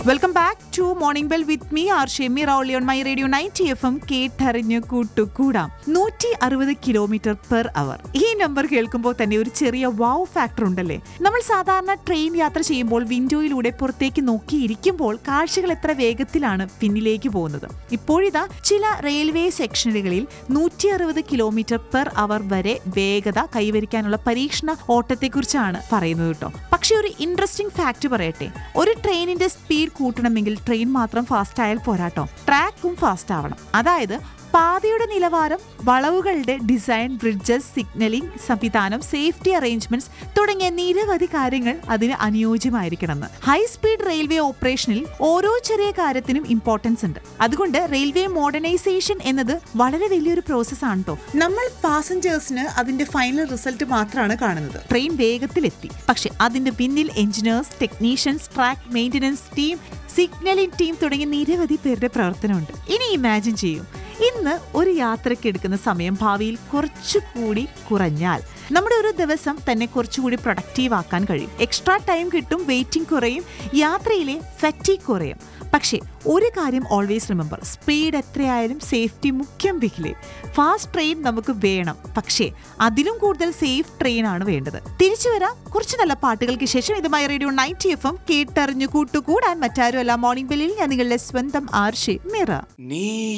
welcome back to morning bell with me R Shemi റൗളി on my radio ninety F M കേട്ടറിഞ്ഞ് കൂട്ടുകൂടാം നൂറ്റി അറുപത് കിലോമീറ്റർ പെർ അവർ ഈ നമ്പർ കേൾക്കുമ്പോൾ തന്നെ ഒരു ചെറിയ വാവ് ഫാക്ടർ ഉണ്ടല്ലേ നമ്മൾ സാധാരണ ട്രെയിൻ യാത്ര ചെയ്യുമ്പോൾ വിൻഡോയിലൂടെ പുറത്തേക്ക് നോക്കിയിരിക്കുമ്പോൾ കാഴ്ചകൾ എത്ര വേഗത്തിലാണ് പിന്നിലേക്ക് പോകുന്നത് ഇപ്പോഴിതാ ചില റെയിൽവേ സെക്ഷനുകളിൽ നൂറ്റി അറുപത് കിലോമീറ്റർ പെർ അവർ വരെ വേഗത കൈവരിക്കാനുള്ള പരീക്ഷണ ഓട്ടത്തെക്കുറിച്ചാണ് പറയുന്നത് കേട്ടോ പക്ഷെ ഒരു ഇൻട്രസ്റ്റിംഗ് ഫാക്ട് പറയട്ടെ ഒരു ട്രെയിനിന്റെ സ്പീഡ് കൂട്ടണമെങ്കിൽ ട്രെയിൻ മാത്രം ഫാസ്റ്റ് ആയാൽ പോരാട്ടോ ട്രാക്കും ഫാസ്റ്റ് ആവണം അതായത് പാതയുടെ നിലവാരം വളവുകളുടെ ഡിസൈൻ ബ്രിഡ്ജസ് സിഗ്നലിംഗ് സംവിധാനം സേഫ്റ്റി അറേഞ്ച്മെന്റ്സ് തുടങ്ങിയ നിരവധി കാര്യങ്ങൾ അതിന് അനുയോജ്യമായിരിക്കണമെന്ന് ഹൈ സ്പീഡ് റെയിൽവേ ഓപ്പറേഷനിൽ ഓരോ ചെറിയ കാര്യത്തിനും ഇമ്പോർട്ടൻസ് ഉണ്ട് അതുകൊണ്ട് റെയിൽവേ മോഡേണൈസേഷൻ എന്നത് വളരെ വലിയൊരു പ്രോസസ്സാണ് കേട്ടോ നമ്മൾ പാസഞ്ചേഴ്സിന് അതിന്റെ ഫൈനൽ റിസൾട്ട് മാത്രമാണ് കാണുന്നത് ട്രെയിൻ വേഗത്തിലെത്തി പക്ഷെ അതിന്റെ പിന്നിൽ engineers technicians track maintenance team signalling team തുടങ്ങിയ നിരവധി പേരുടെ പ്രവർത്തനമുണ്ട് ഇനി ഇമാജിൻ ചെയ്യൂ ഇന്ന് ഒരു യാത്രയ്ക്ക് എടുക്കുന്ന സമയം ഭാവിയിൽ കുറച്ചുകൂടി കുറഞ്ഞാൽ നമ്മുടെ ഒരു ദിവസം തന്നെ കുറച്ചുകൂടി പ്രൊഡക്റ്റീവ് ആക്കാൻ കഴിയും എക്സ്ട്രാ ടൈം കിട്ടും വെയിറ്റിംഗ് കുറയും യാത്രയിലെ ഫറ്റീഗ് കുറയും പക്ഷേ ഒരു കാര്യം ഓൾവേസ് റിമെമ്പർ സ്പീഡ് എത്രയായാലും സേഫ്റ്റി മുഖ്യം ബിഹിലെ ഫാസ്റ്റ് ട്രെയിൻ നമുക്ക് വേണം പക്ഷേ അതിലും കൂടുതൽ സേഫ് ട്രെയിൻ ആണ് വേണ്ടത് തിരിച്ചു വരാം കുറച്ച് നല്ല പാട്ടുകൾക്ക് ശേഷം ഇതുമായി റേഡിയോ നയൻറ്റി എഫ് എം കേട്ടറിഞ്ഞു കൂട്ടുകൂടാൻ മറ്റാരും അല്ല മോർണിംഗ് ബെല്ലിൽ ഞാൻ നിങ്ങളുടെ സ്വന്തം ആർഷി മിറ നീ